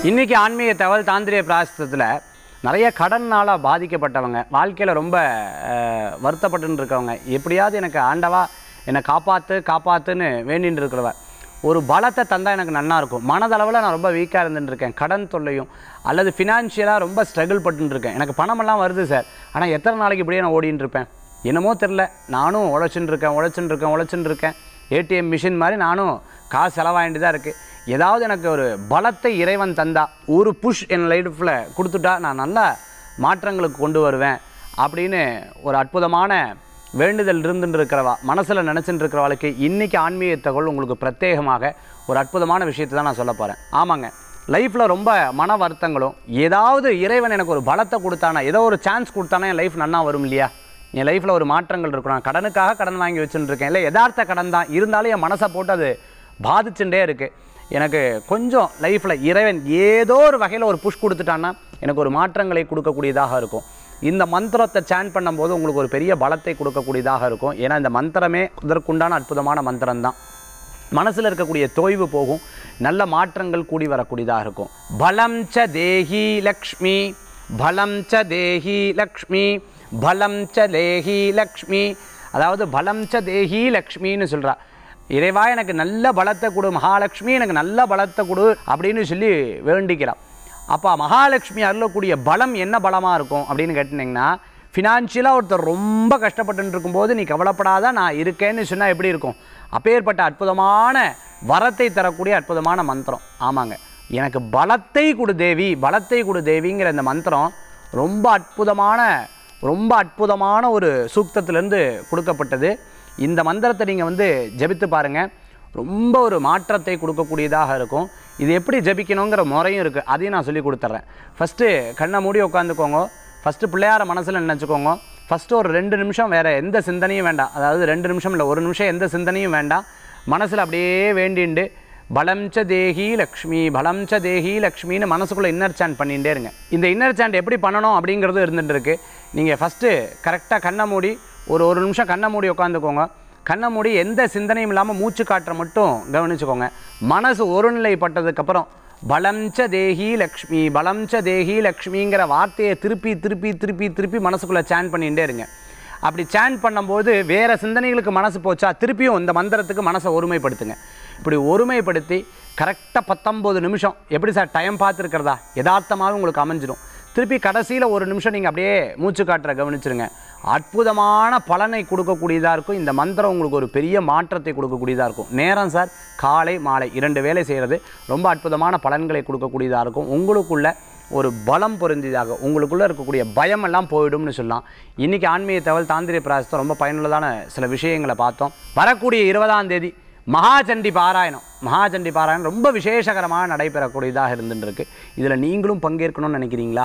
இன்னைக்கு ஆன்மீக தகவல் தாந்திரிய பிராயசத்தில் நிறைய கடனால் பாதிக்கப்பட்டவங்க வாழ்க்கையில் ரொம்ப அஹ், வருத்தப்பட்டுன்னு இருக்கவங்க எப்படியாவது எனக்கு ஆண்டவா என்னை காப்பாற்று காப்பாற்றுன்னு வேண்டின்னு இருக்கிறவ ஒரு பலத்தை தந்தால் எனக்கு நன்னா இருக்கும் மனதளவில் நான் ரொம்ப வீக்காக இருந்துட்டு இருக்கேன் கடன் தொல்லையும் அல்லது ஃபினான்ஷியலாக ரொம்ப ஸ்ட்ரகிள் பட்டுன்னு இருக்கேன் எனக்கு பணமெல்லாம் வருது சார் ஆனால் எத்தனை நாளைக்கு இப்படியே நான் ஓடின்னு இருப்பேன் என்னமோ தெரில நானும் உழைச்சுன்னு இருக்கேன் உழைச்சுன்னு இருக்கேன் உழைச்சுன்னு இருக்கேன் ஏடிஎம் மிஷின் மாதிரி நானும் காசு செலவாயிட்டு தான் இருக்குது ஏதாவது எனக்கு ஒரு பலத்தை இறைவன் தந்தா ஒரு புஷ் என் லைஃப்பில் கொடுத்துட்டா நான் நல்ல மாற்றங்களுக்கு கொண்டு வருவேன் அப்படின்னு ஒரு அற்புதமான வேண்டுதல் இருந்துட்டு இருக்கிறவா மனசில் நினச்சிட்டு இருக்கிறவாளுக்கு இன்றைக்கி ஆன்மீக தகவல் உங்களுக்கு பிரத்யேகமாக ஒரு அற்புதமான விஷயத்தை தான் நான் சொல்ல போகிறேன் ஆமாங்க லைஃப்பில் ரொம்ப மன வருத்தங்களும் ஏதாவது இறைவன் எனக்கு ஒரு பலத்தை கொடுத்தானா ஏதோ ஒரு சான்ஸ் கொடுத்தானா என் லைஃப் நன்னா வரும் இல்லையா என் லைஃப்பில் ஒரு மாற்றங்கள் இருக்கும் நான் கடனுக்காக கடன் வாங்கி வச்சுட்டு இருக்கேன் இல்லை யதார்த்த கடன் தான் இருந்தாலும் என் மனசை போட்டு அது பாதிச்சுட்டே இருக்குது எனக்கு கொஞ்சம் லைஃப்பில் இறைவன் ஏதோ ஒரு வகையில் ஒரு புஷ் கொடுத்துட்டான்னா எனக்கு ஒரு மாற்றங்களை கொடுக்கக்கூடியதாக இருக்கும் இந்த மந்திரத்தை சேன் பண்ணும்போது உங்களுக்கு ஒரு பெரிய பலத்தை கொடுக்கக்கூடியதாக இருக்கும் ஏன்னா இந்த மந்திரமே இதற்குண்டான அற்புதமான மந்திரம் தான் மனசில் இருக்கக்கூடிய தொய்வு போகும் நல்ல மாற்றங்கள் கூடி வரக்கூடியதாக இருக்கும் பலம் ச தேஹி லக்ஷ்மி பலம் ச தேஹி லக்ஷ்மி பலம் ச தேஹி லக்ஷ்மி அதாவது பலம் ச தேஹி லக்ஷ்மின்னு சொல்றா இறைவா எனக்கு நல்ல பலத்தை கொடு மகாலட்சுமி எனக்கு நல்ல பலத்தை கொடு அப்படின்னு சொல்லி வேண்டிக்கிறான் அப்போ மகாலட்சுமி அருளக்கூடிய பலம் என்ன பலமாக இருக்கும் அப்படின்னு கேட்டிங்கன்னா ஃபினான்ஷியலாக ஒருத்தர் ரொம்ப கஷ்டப்பட்டு இருக்கும்போது நீ கவலைப்படாத நான் இருக்கேன்னு சொன்னால் எப்படி இருக்கும் அப்பேற்பட்ட அற்புதமான வரத்தை தரக்கூடிய அற்புதமான மந்திரம் ஆமாங்க எனக்கு பலத்தை கொடு தேவி பலத்தை கொடு தேவிங்கிற இந்த மந்திரம் ரொம்ப அற்புதமான ரொம்ப அற்புதமான ஒரு சூக்தத்திலேருந்து கொடுக்கப்பட்டது இந்த மந்திரத்தை நீங்கள் வந்து ஜெபித்து பாருங்கள் ரொம்ப ஒரு மாற்றத்தை கொடுக்கக்கூடியதாக இருக்கும் இது எப்படி ஜெபிக்கணுங்கிற முறையும் இருக்குது அதையும் நான் சொல்லி கொடுத்துட்றேன் ஃபஸ்ட்டு கண்ணை மூடி உட்காந்துக்கோங்க ஃபஸ்ட்டு பிள்ளையார மனசில் நினச்சிக்கோங்க ஃபஸ்ட்டு ஒரு ரெண்டு நிமிஷம் வேறு எந்த சிந்தனையும் வேண்டாம் அதாவது ரெண்டு நிமிஷம் இல்லை ஒரு நிமிஷம் எந்த சிந்தனையும் வேண்டாம் மனசில் அப்படியே வேண்டிண்டு பலம் ச தேஹி லக்ஷ்மி பலம் ச தேஹி லக்ஷ்மின்னு மனசுக்குள்ளே இன்னர் சாண்ட் பண்ணிகிட்டே இருங்க இந்த இன்னர் சாண்ட் எப்படி பண்ணணும் அப்படிங்கிறது இருந்துட்டு இருக்கு நீங்கள் ஃபஸ்ட்டு கரெக்டாக கண்ணை மூடி ஒரு ஒரு நிமிஷம் கண்ணை மூடி உட்காந்துக்கோங்க கண்ணை மூடி எந்த சிந்தனையும் இல்லாமல் மூச்சு காற்றை மட்டும் கவனிச்சுக்கோங்க மனசு ஒருநிலைப்பட்டதுக்கப்புறம் பலம் ச தேஹி லக்ஷ்மி பலம் ச தேஹி லக்ஷ்மிங்கிற வார்த்தையை திருப்பி திருப்பி திருப்பி திருப்பி மனசுக்குள்ளே சேன் பண்ணிகிட்டே இருங்க அப்படி சேன் பண்ணும்போது வேறு சிந்தனைகளுக்கு மனசு போச்சா திருப்பியும் இந்த மந்திரத்துக்கு மனசை ஒருமைப்படுத்துங்க இப்படி ஒருமைப்படுத்தி கரெக்டாக பத்தொம்போது நிமிஷம் எப்படி சார் டைம் பார்த்துருக்கிறதா யதார்த்தமாகவே உங்களுக்கு அமைஞ்சிடும் திருப்பி கடைசியில் ஒரு நிமிஷம் நீங்கள் அப்படியே மூச்சு காற்றை கவனிச்சிருங்க அற்புதமான பலனை கொடுக்கக்கூடியதாக இருக்கும் இந்த மந்திரம் உங்களுக்கு ஒரு பெரிய மாற்றத்தை கொடுக்கக்கூடியதாக இருக்கும் நேரம் சார் காலை மாலை இரண்டு வேலை செய்கிறது ரொம்ப அற்புதமான பலன்களை கொடுக்கக்கூடியதாக இருக்கும் உங்களுக்குள்ள ஒரு பலம் பொருந்தியதாக உங்களுக்குள்ளே இருக்கக்கூடிய பயம் எல்லாம் போயிடும்னு சொல்லலாம் இன்றைக்கி ஆன்மீக தகவல் தாந்திரிய பிராயசத்தை ரொம்ப பயனுள்ளதான சில விஷயங்களை பார்த்தோம் வரக்கூடிய இருபதாம் தேதி மகாச்சண்டி பாராயணம் மகாச்சண்டி பாராயணம் ரொம்ப விசேஷகரமாக நடைபெறக்கூடியதாக இருந்துட்டு இருக்கு இதில் நீங்களும் பங்கேற்கணும்னு நினைக்கிறீங்களா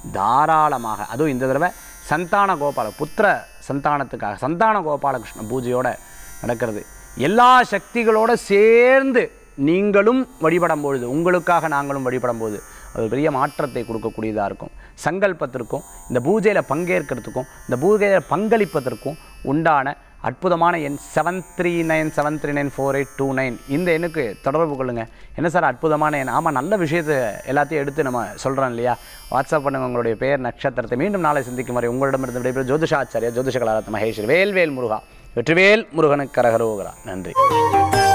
தாராளமாக அதுவும் இந்த தடவை சந்தான கோபால புத்திர சந்தானத்துக்காக சந்தான கோபாலகிருஷ்ண பூஜையோட நடக்கிறது எல்லா சக்திகளோட சேர்ந்து நீங்களும் வழிபடும் பொழுது உங்களுக்காக நாங்களும் வழிபடும் போது அது ஒரு பெரிய மாற்றத்தை கொடுக்கக்கூடியதாக இருக்கும் சங்கல்பத்திற்கும் இந்த பூஜையில் பங்கேற்கிறதுக்கும் இந்த பூஜையில் பங்களிப்பதற்கும் உண்டான அற்புதமான எண் seven three nine seven three nine four eight two nine இந்த எண்ணுக்கு தொடர்பு கொள்ளுங்கள் என்ன சார் அற்புதமான எண் ஆமாம் நல்ல விஷயத்தை எல்லாத்தையும் எடுத்து நம்ம சொல்கிறோம் இல்லையா வாட்ஸ்அப் பண்ணுங்க உங்களுடைய பெயர் நட்சத்திரத்தை மீண்டும் நாளை சந்திக்கும் வரை உங்களிடமிருந்து விடைபெறும் ஜோதிஷாச்சாரியா ஜோதிஷ கலாரத் மகேஸ்வரி வேல்வேல் முருகா வெற்றிவேல் முருகனுக்கு கரகரோகரா நன்றி